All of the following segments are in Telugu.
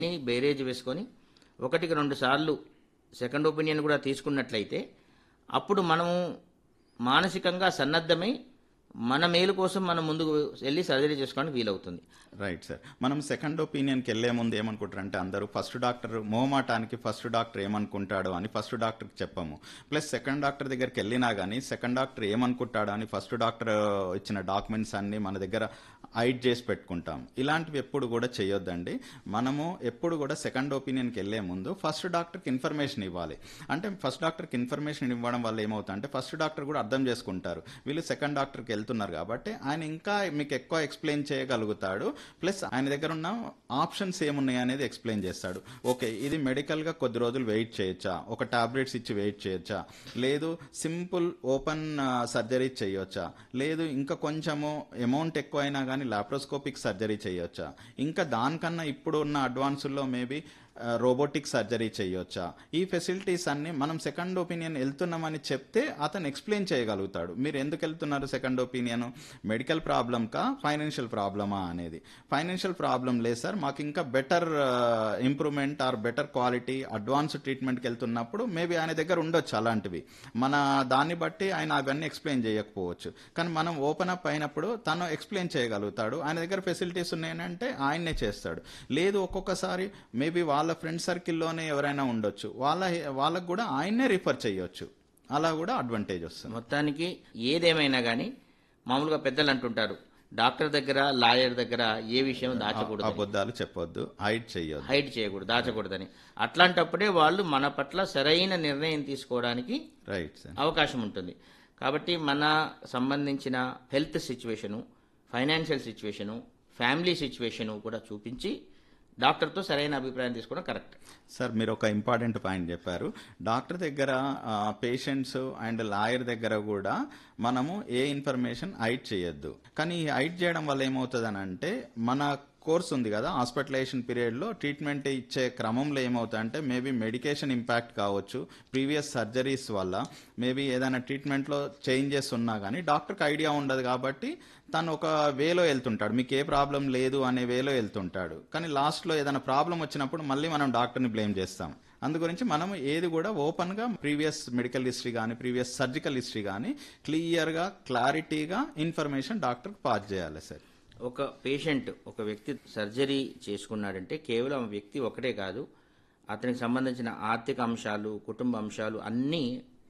ని బేరేజ్ వేసుకొని ఒకటికి రెండు సార్లు సెకండ్ ఒపీనియన్ కూడా తీసుకున్నట్లయితే అప్పుడు మనము మానసికంగా సన్నద్ధమై మన మేలు కోసం మనం ముందుకు వెళ్ళి సర్జరీ చేసుకోవడానికి వీలవుతుంది రైట్ సార్ మనం సెకండ్ ఒపీనియన్కి వెళ్లే ముందు ఏమనుకుంటారంటే అందరూ ఫస్ట్ డాక్టర్ మోమాటానికి ఫస్ట్ డాక్టర్ ఏమనుకుంటాడో అని ఫస్ట్ డాక్టర్కి చెప్పాము ప్లస్ సెకండ్ డాక్టర్ దగ్గరికి వెళ్ళినా కానీ సెకండ్ డాక్టర్ ఏమనుకుంటాడో అని ఫస్ట్ డాక్టర్ ఇచ్చిన డాక్యుమెంట్స్ అన్ని మన దగ్గర హైడ్ చేసి పెట్టుకుంటాం ఇలాంటివి ఎప్పుడు కూడా చేయొద్దండి మనము ఎప్పుడు కూడా సెకండ్ ఒపీనియన్కి వెళ్లే ముందు ఫస్ట్ డాక్టర్కి ఇన్ఫర్మేషన్ ఇవ్వాలి అంటే ఫస్ట్ డాక్టర్కి ఇన్ఫర్మేషన్ ఇవ్వడం వల్ల ఏమవుతుంది అంటే ఫస్ట్ డాక్టర్ కూడా అర్థం చేసుకుంటారు వీళ్ళు సెకండ్ డాక్టర్కి వెళ్తున్నారు కాబట్టి ఆయన ఇంకా మీకు ఎక్కువ ఎక్స్ప్లెయిన్ చేయగలుగుతాడు ప్లస్ ఆయన దగ్గర ఉన్న ఆప్షన్స్ ఏమున్నాయి అనేది ఎక్స్ప్లెయిన్ చేస్తాడు ఓకే ఇది మెడికల్గా కొద్ది రోజులు వెయిట్ చేయొచ్చా ఒక టాబ్లెట్స్ ఇచ్చి వెయిట్ చేయొచ్చా లేదు సింపుల్ ఓపెన్ సర్జరీ చేయొచ్చా లేదు ఇంకా కొంచెము అమౌంట్ ఎక్కువ అయినా కానీ లాప్రోస్కోపిక్ సర్జరీ చేయొచ్చా ఇంకా దానికన్నా ఇప్పుడు ఉన్న అడ్వాన్సుల్లో మేబీ రోబోటిక్ సర్జరీ చేయొచ్చా ఈ ఫెసిలిటీస్ అన్ని మనం సెకండ్ ఒపీనియన్ వెళ్తున్నామని చెప్తే అతను ఎక్స్ప్లెయిన్ చేయగలుగుతాడు మీరు ఎందుకు వెళ్తున్నారు సెకండ్ ఒపీనియన్ మెడికల్ ప్రాబ్లమ్ కా ఫైనాన్షియల్ ప్రాబ్లమా అనేది ఫైనాన్షియల్ ప్రాబ్లం లేదు సార్ మాకు ఇంకా better improvement or better quality advance ట్రీట్మెంట్కి వెళ్తున్నప్పుడు మేబీ ఆయన దగ్గర ఉండొచ్చు అలాంటివి మన దాన్ని బట్టి ఆయన అవన్నీ ఎక్స్ప్లెయిన్ చేయకపోవచ్చు కానీ మనం ఓపెన్ అప్ అయినప్పుడు తను ఎక్స్ప్లెయిన్ చేయగలుగుతాడు ఆయన దగ్గర ఫెసిలిటీస్ ఉన్నాయంటే ఆయన్నే చేస్తాడు లేదు ఒక్కొక్కసారి మేబీ వాళ్ళ ఫ్రెండ్ సర్కిల్లోనే ఎవరైనా ఉండొచ్చు వాళ్ళ వాళ్ళకు కూడా ఆయన్నే రిఫర్ చేయొచ్చు అలా కూడా అడ్వాంటేజ్ వస్తుంది మొత్తానికి ఏదేమైనా కానీ మామూలుగా పెద్దలు అంటుంటారు డాక్టర్ దగ్గర లాయర్ దగ్గర ఏ విషయం దాచకూడదు అబద్ధాలు చెప్పొద్దు హైడ్ చెయ్యొద్దు హైడ్ చేయకూడదు దాచకూడదని అట్లాంటప్పుడే వాళ్ళు మన పట్ల సరైన నిర్ణయం తీసుకోవడానికి రైట్ సార్ అవకాశం ఉంటుంది కాబట్టి మన సంబంధించిన health situation financial situation family situation కూడా చూపించి డాక్టర్తో సరైన అభిప్రాయం తీసుకోవడం కరెక్ట్ సార్ మీరు ఒక ఇంపార్టెంట్ పాయింట్ చెప్పారు డాక్టర్ దగ్గర పేషెంట్స్ అండ్ లాయర్ దగ్గర కూడా మనము ఏ ఇన్ఫర్మేషన్ హైడ్ చేయొద్దు కానీ ఈ హైడ్ చేయడం వల్ల ఏమవుతుంది అంటే మన కోర్స్ ఉంది కదా హాస్పిటలైజేషన్ పీరియడ్లో ట్రీట్మెంట్ ఇచ్చే క్రమంలో ఏమవుతుందంటే మేబీ మెడికేషన్ ఇంపాక్ట్ కావచ్చు ప్రీవియస్ సర్జరీస్ వల్ల మేబీ ఏదైనా ట్రీట్మెంట్లో చేంజెస్ ఉన్నా కానీ డాక్టర్కి ఐడియా ఉండదు కాబట్టి తను ఒక వేలో వెళ్తుంటాడు మీకు ఏ ప్రాబ్లం లేదు అనే వేలో వెళ్తుంటాడు కానీ లాస్ట్లో ఏదైనా ప్రాబ్లం వచ్చినప్పుడు మళ్ళీ మనం డాక్టర్ని బ్లేమ్ చేస్తాం అందు గురించి మనం ఏది కూడా ఓపెన్గా ప్రీవియస్ మెడికల్ హిస్టరీ కానీ ప్రీవియస్ సర్జికల్ హిస్టరీ కానీ క్లియర్గా క్లారిటీగా ఇన్ఫర్మేషన్ డాక్టర్కి పాస్ చేయాలి సార్ ఒక పేషెంట్ ఒక వ్యక్తి సర్జరీ చేసుకున్నాడంటే కేవలం ఆ వ్యక్తి ఒకటే కాదు అతనికి సంబంధించిన ఆర్థిక అంశాలు కుటుంబ అంశాలు అన్నీ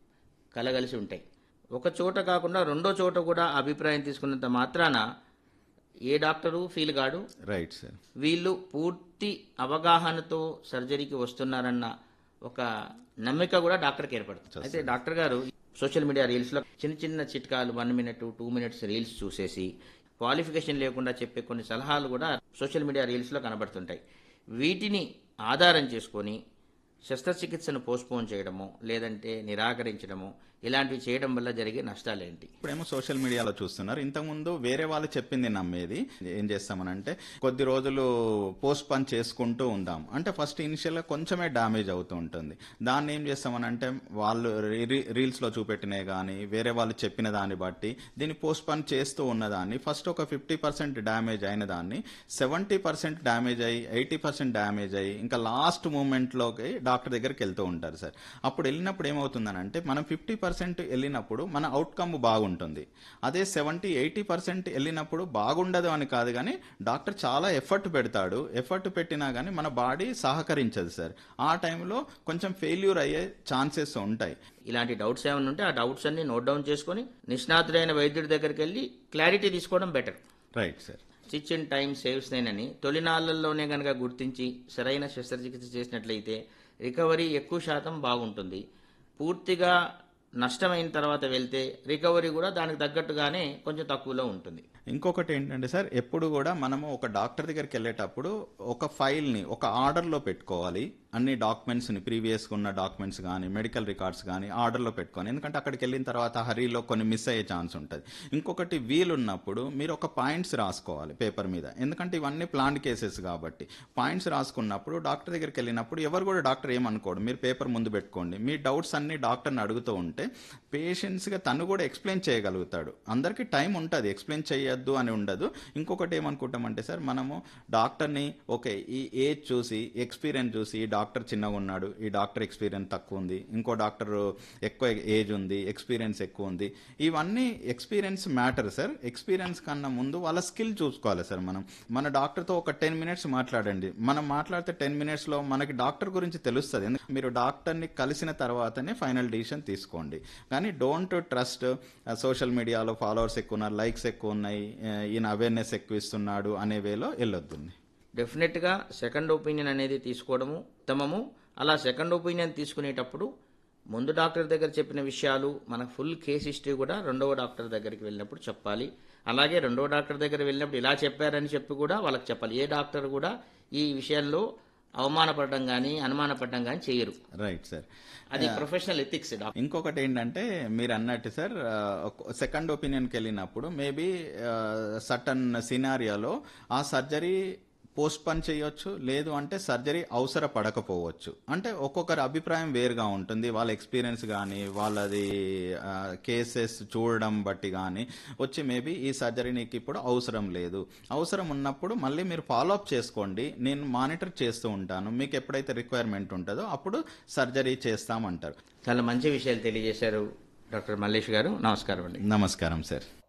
కలగలిసి ఉంటాయి ఒక చోట కాకుండా రెండో చోట కూడా అభిప్రాయం తీసుకున్నంత మాత్రాన ఏ డాక్టరు ఫీల్ కాడు రైట్ సార్ వీళ్ళు పూర్తి అవగాహనతో సర్జరీకి వస్తున్నారన్న ఒక నమ్మిక కూడా డాక్టర్కి ఏర్పడుతుంది అయితే డాక్టర్ గారు సోషల్ మీడియా రీల్స్ లో చిన్న చిన్న చిట్కాలు one minute two minutes reels చూసేసి క్వాలిఫికేషన్ లేకుండా చెప్పే కొన్ని సలహాలు కూడా సోషల్ మీడియా రీల్స్ లో కనబడుతుంటాయి వీటిని ఆధారం చేసుకొని శస్త్రచికిత్సను పోస్ట్పోన్ చేయడము లేదంటే నిరాకరించడము ఇలాంటివి చేయడం వల్ల జరిగే నష్టాలేంటి ఇప్పుడేమో సోషల్ మీడియాలో చూస్తున్నారు ఇంతకుముందు వేరే వాళ్ళు చెప్పింది నమ్మేది ఏం చేస్తామనంటే కొద్ది రోజులు పోస్ట్ పని చేసుకుంటూ ఉందాం అంటే ఫస్ట్ ఇనిషియల్ గా కొంచెమే డ్యామేజ్ అవుతూ ఉంటుంది దాన్ని ఏం చేస్తామనంటే వాళ్ళు రీల్స్ లో చూపెట్టినవి కానీ వేరే వాళ్ళు చెప్పిన దాన్ని బట్టి దీన్ని పోస్ట్ పని చేస్తూ ఉన్నదాన్ని ఫస్ట్ ఒక ఫిఫ్టీ పర్సెంట్ డ్యామేజ్ అయిన దాన్ని సెవెంటీ పర్సెంట్ డ్యామేజ్ అయ్యి ఎయిటీ పర్సెంట్ డ్యామేజ్ అయ్యి ఇంకా లాస్ట్ మూమెంట్ లోకి డాక్టర్ దగ్గరికి వెళ్తూ ఉంటారు సార్ అప్పుడు వెళ్ళినప్పుడు ఏమవుతుందనంటే మనం ఫిఫ్టీ పర్సెంట్ వెళ్ళినప్పుడు మన అవుట్కమ్ బాగుంటుంది అదే సెవెంటీ ఎయిటీ పర్సెంట్ వెళ్ళినప్పుడు బాగుండదు అని కాదు కానీ డాక్టర్ చాలా ఎఫర్ట్ పెడతాడు ఎఫర్ట్ పెట్టినా కానీ మన బాడీ సహకరించదు సార్ ఆ టైంలో కొంచెం ఫెయిల్యూర్ అయ్యే ఛాన్సెస్ ఉంటాయి ఇలాంటి డౌట్స్ ఏమైనా ఉంటే ఆ డౌట్స్ అన్ని నోట్ డౌన్ చేసుకొని నిష్ణాతుడైన వైద్యుడి దగ్గరికి వెళ్ళి క్లారిటీ తీసుకోవడం better right sir stitch in time saves నేనని తొలినాళ్లలోనే కనుక గుర్తించి సరైన శస్త్రచికిత్స చేసినట్లయితే రికవరీ ఎక్కువ శాతం బాగుంటుంది పూర్తిగా నష్టమైన తర్వాత వెళ్తే రికవరీ కూడా దానికి తగ్గట్టుగానే కొంచెం తక్కువలో ఉంటుంది ఇంకొకటి ఏంటంటే సార్ ఎప్పుడు కూడా మనము ఒక డాక్టర్ దగ్గరికి వెళ్ళేటప్పుడు ఒక ఫైల్ని ఒక ఆర్డర్లో పెట్టుకోవాలి అన్ని డాక్యుమెంట్స్ని ప్రీవియస్గా ఉన్న డాక్యుమెంట్స్ కానీ మెడికల్ రికార్డ్స్ కానీ ఆర్డర్లో పెట్టుకొని ఎందుకంటే అక్కడికి వెళ్ళిన తర్వాత హరీలో కొన్ని మిస్ అయ్యే ఛాన్స్ ఉంటుంది ఇంకొకటి వీలున్నప్పుడు మీరు ఒక పాయింట్స్ రాసుకోవాలి పేపర్ మీద ఎందుకంటే ఇవన్నీ ప్లాన్ కేసెస్ కాబట్టి పాయింట్స్ రాసుకున్నప్పుడు డాక్టర్ దగ్గరికి వెళ్ళినప్పుడు ఎవరు కూడా డాక్టర్ ఏమనుకోడు మీరు పేపర్ ముందు పెట్టుకోండి మీ డౌట్స్ అన్ని డాక్టర్ని అడుగుతూ ఉంటే పేషెంట్స్గా తను కూడా ఎక్స్ప్లెయిన్ చేయగలుగుతాడు అందరికీ టైం ఉంటుంది ఎక్స్ప్లెయిన్ చేయొద్దు అని ఉండదు ఇంకొకటి ఏమనుకుంటామంటే సార్ మనము డాక్టర్ని ఓకే ఈ ఏజ్ చూసి ఎక్స్పీరియన్స్ చూసి ఈ డాక్టర్ చిన్నగా ఉన్నాడు ఈ డాక్టర్ ఎక్స్పీరియన్స్ తక్కువ ఉంది ఇంకో డాక్టర్ ఎక్కువ ఏజ్ ఉంది ఎక్స్పీరియన్స్ ఎక్కువ ఉంది ఇవన్నీ ఎక్స్పీరియన్స్ మ్యాటర్ సార్ ఎక్స్పీరియన్స్ కన్నా ముందు వాళ్ళ స్కిల్ చూసుకోవాలి సార్ మనం మన డాక్టర్తో ఒక టెన్ మినిట్స్ మాట్లాడండి మనం మాట్లాడితే టెన్ మినిట్స్లో మనకి డాక్టర్ గురించి తెలుస్తుంది ఎందుకంటే మీరు డాక్టర్ని కలిసిన తర్వాతనే ఫైనల్ డిసిషన్ తీసుకోండి కానీ డోంట్ ట్రస్ట్ సోషల్ మీడియాలో ఫాలోవర్స్ ఎక్కువ ఉన్నారు లైక్స్ ఎక్కువ ఉన్నాయి ఆ, ఈయన అవేర్నెస్ ఎక్కువ ఇస్తున్నాడు అనే వేలో వెళ్ళొద్దు డెఫినెట్గా సెకండ్ ఒపీనియన్ అనేది తీసుకోవడము ఉత్తమము అలా సెకండ్ ఒపీనియన్ తీసుకునేటప్పుడు ముందు డాక్టర్ దగ్గర చెప్పిన విషయాలు మన ఫుల్ కేస్ హిస్టరీ కూడా రెండవ డాక్టర్ దగ్గరికి వెళ్ళినప్పుడు చెప్పాలి అలాగే రెండవ డాక్టర్ దగ్గర వెళ్ళినప్పుడు ఇలా చెప్పారని చెప్పి కూడా వాళ్ళకి చెప్పాలి ఏ డాక్టర్ కూడా ఈ విషయాల్లో అవమానపడడం కానీ అనుమానపడడం కానీ చేయరు రైట్ సార్ అది ప్రొఫెషనల్ ఎథిక్స్ డాక్టర్ ఇంకొకటి ఏంటంటే మీరు అన్నట్టు సార్ సెకండ్ ఒపీనియన్కి వెళ్ళినప్పుడు మేబీ సటన్ సినారియాలో ఆ సర్జరీ పోస్ట్ పని చేయొచ్చు లేదు అంటే సర్జరీ అవసర పడకపోవచ్చు అంటే ఒక్కొక్కరి అభిప్రాయం వేరుగా ఉంటుంది వాళ్ళ ఎక్స్పీరియన్స్ కానీ వాళ్ళది కేసెస్ చూడడం బట్టి కానీ వచ్చి మేబీ ఈ సర్జరీ నీకు ఇప్పుడు అవసరం లేదు అవసరం ఉన్నప్పుడు మళ్ళీ మీరు ఫాలో అప్ చేసుకోండి నేను మానిటర్ చేస్తూ ఉంటాను మీకు ఎప్పుడైతే రిక్వైర్మెంట్ ఉంటుందో అప్పుడు సర్జరీ చేస్తామంటారు చాలా మంచి విషయాలు తెలియజేశారు డాక్టర్ మల్లేష్ గారు నమస్కారం అండి నమస్కారం సార్